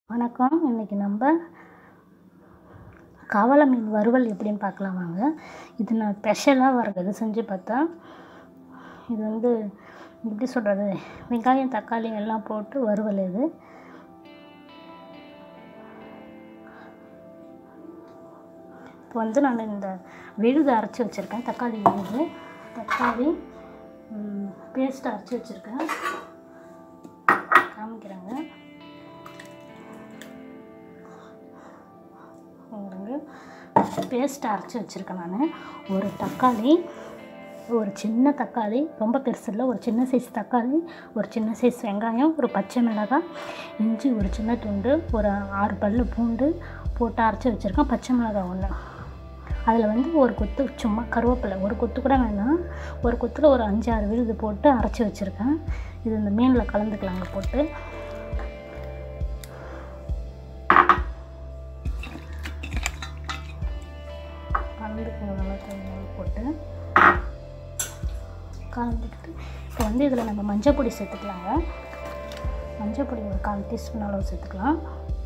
வணக்கம் இன்றைக்கி நம்ம கவலை மீன் வறுவல் எப்படின்னு பார்க்கலாம் வாங்க இது நான் ஸ்பெஷலாக வர்றது செஞ்சு பார்த்தா இது வந்து எப்படி சொல்கிறது வெங்காயம் தக்காளி எல்லாம் போட்டு வறுவல் இது இப்போ வந்து நான் இந்த விழுது அரைச்சி வச்சுருக்கேன் தக்காளி விழுது தக்காளி பேஸ்ட் அரைச்சி வச்சுருக்கேன் காமிக்கிறேங்க பேஸ்ட் அரைச்சி வச்சுருக்கேன் நான் ஒரு தக்காளி ஒரு சின்ன தக்காளி ரொம்ப பெருசு இல்லை ஒரு சின்ன சைஸ் தக்காளி ஒரு சின்ன சைஸ் வெங்காயம் ஒரு பச்சை மிளகாய் இஞ்சி ஒரு சின்ன துண்டு ஒரு ஆறு பல் பூண்டு போட்டு அரைச்சி வச்சுருக்கேன் பச்சை மிளகாய் ஒன்று அதில் வந்து ஒரு கொத்து சும்மா கருவேப்பிலை ஒரு கொத்து கூட வேணாம் ஒரு கொத்தில் ஒரு அஞ்சு ஆறு விழுது போட்டு அரைச்சி வச்சுருக்கேன் இது இந்த மீனில் கலந்துக்கலாங்க போட்டு கலந்துக்கோங்க நல்லா கொஞ்சம் போட்டு கலந்துக்கிட்டு இப்போ வந்து இதில் நம்ம மஞ்சள் பொடி சேர்த்துக்கலாங்க மஞ்சள் பொடி ஒரு கால் டீஸ்பூன் அளவு சேர்த்துக்கலாம்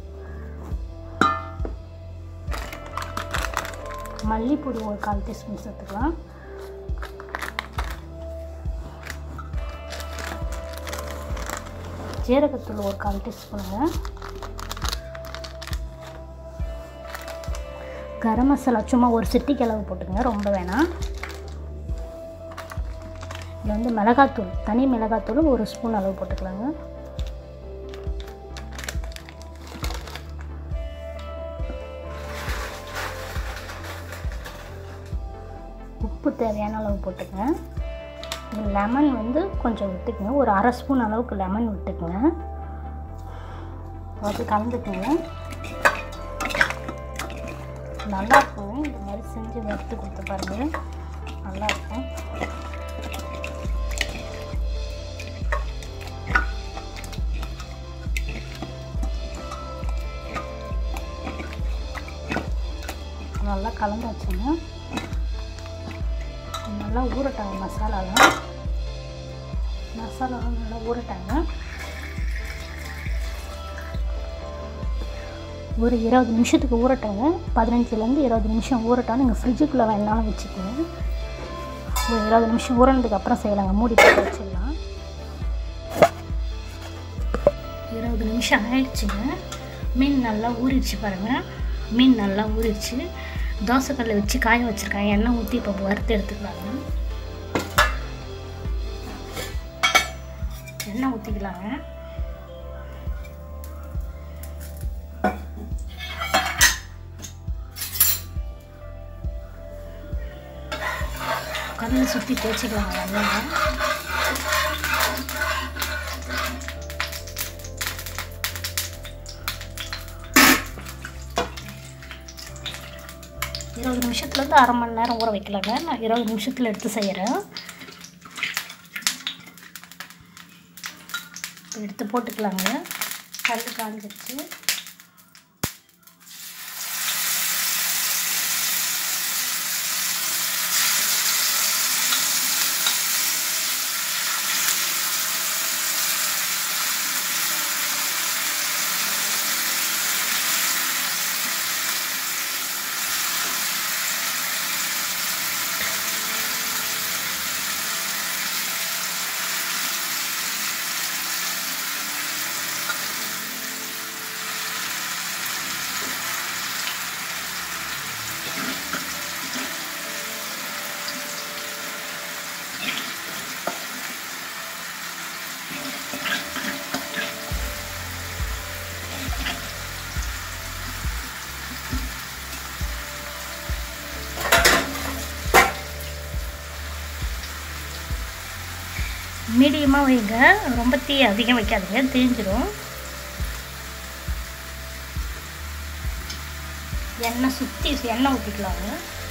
மல்லிப்பொடி ஒரு கால் டீஸ்பூன் சேர்த்துக்கலாம் ஜீரகத்தூள் ஒரு கால் டீஸ்பூனுங்க கரம் மசாலா சும்மா ஒரு சிட்டிக்கு அளவு போட்டுக்கங்க ரொம்ப வேணாம் இதில் வந்து மிளகாத்தூள் தனி மிளகாத்தூள் ஒரு ஸ்பூன் அளவு போட்டுக்கலாங்க உப்பு தேவையான அளவு போட்டுக்கங்க லெமன் வந்து கொஞ்சம் விட்டுக்குங்க ஒரு அரை ஸ்பூன் அளவுக்கு லெமன் விட்டுக்குங்க அது கலந்துக்குங்க நல்லா இருக்கும் இந்த மாதிரி செஞ்சு வறுத்து கொடுத்து பாருங்கள் நல்லாயிருக்கும் நல்லா கலந்து வச்சுங்க நல்லா ஊறட்டாங்க மசாலாலாம் மசாலாலாம் நல்லா ஊறட்டாங்க ஒரு இருபது நிமிஷத்துக்கு ஊறட்டாங்க பதினஞ்சுலேருந்து இருபது நிமிஷம் ஊறட்டான்னு நீங்கள் ஃப்ரிட்ஜுக்குள்ளே வேணாலும் வச்சுக்கோங்க ஒரு இருபது நிமிஷம் ஊறினதுக்கு அப்புறம் செய்யலாங்க மூடி போட்டு வச்சிடலாம் இருபது நிமிஷம் ஆயிடுச்சுங்க மீன் நல்லா ஊறிடுச்சு பாருங்கள் மீன் நல்லா ஊறிடுச்சு தோசைக்கல்லில் வச்சு காய வச்சுருக்கேன் எண்ணெய் ஊற்றி இப்போ வறுத்து எடுத்துக்கலாங்க எண்ணெய் ஊற்றிக்கலாங்க கல்லை சுற்றி தேய்ச்சிக்கலாங்க நல்லா இருபது நிமிஷத்துலேருந்து அரை மணி நேரம் ஊற வைக்கலாங்க நான் இருபது நிமிஷத்தில் எடுத்து செய்கிறேன் எடுத்து போட்டுக்கலாங்க கல் காஞ்சிருச்சு மீடியமாக வைங்க ரொம்ப தீ அதிகம் வைக்காதீங்க தீஞ்சிடும் எண்ணெய் சுற்றி எண்ணெய் ஊற்றிக்கலாங்க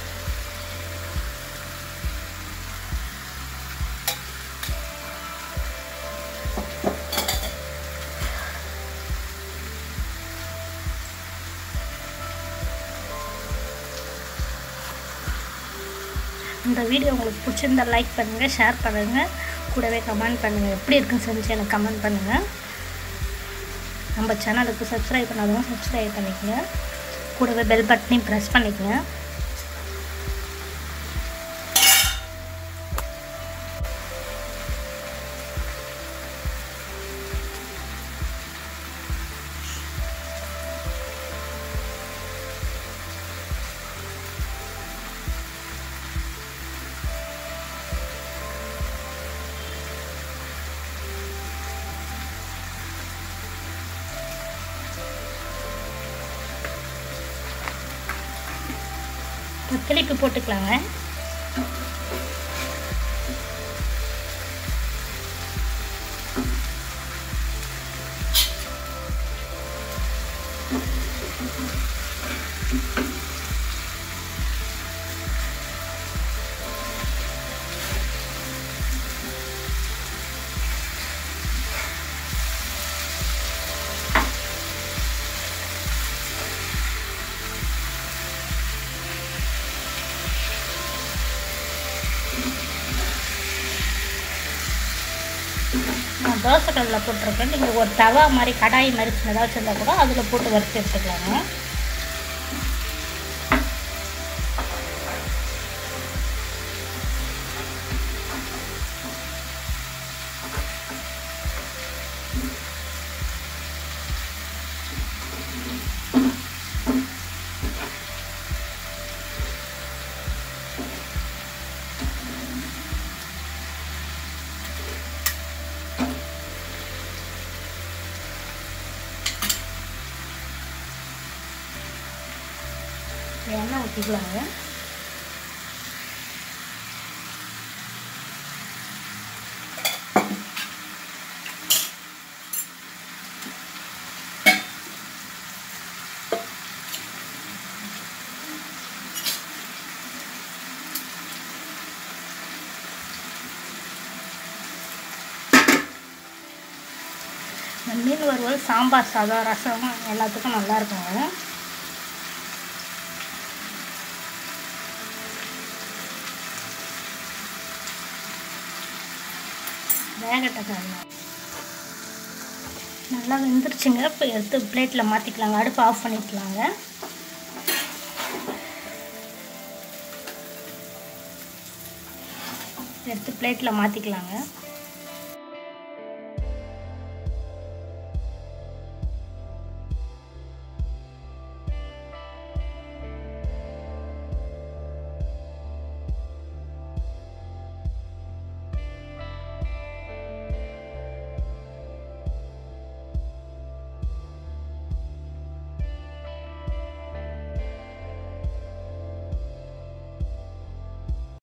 இந்த வீடியோ உங்களுக்கு பிடிச்சிருந்தா லைக் பண்ணுங்கள் ஷேர் பண்ணுங்கள் கூடவே கமெண்ட் பண்ணுங்கள் எப்படி இருக்குன்னு செஞ்சு எனக்கு கமெண்ட் பண்ணுங்கள் நம்ம சேனலுக்கு சப்ஸ்கிரைப் பண்ணாதவங்க சப்ஸ்கிரைப் பண்ணிக்கங்க கூடவே பெல் பட்டனையும் ப்ரெஸ் பண்ணிக்கங்க திருப்பி போட்டுக்கலாங்க நான் தோசை கல்லில் போட்டிருக்கேன் நீங்கள் ஒரு தவா மாதிரி கடாய் மாதிரி சின்னதாக வச்சுருந்தா கூட அதில் போட்டு வறுத்து எடுத்துக்கலாங்க எண்ணெய் ஊற்றிக்கலாங்க இந்த மீன் வறுவல் சாம்பார் சாதம் ரசம் எல்லாத்துக்கும் நல்லா இருக்குங்க வேகட்டக்காரங்க நல்லா வெந்துருச்சுங்க இப்போ எடுத்து பிளேட்டில் மாற்றிக்கலாங்க அடுப்பு ஆஃப் பண்ணிக்கலாங்க எடுத்து பிளேட்டில் மாற்றிக்கலாங்க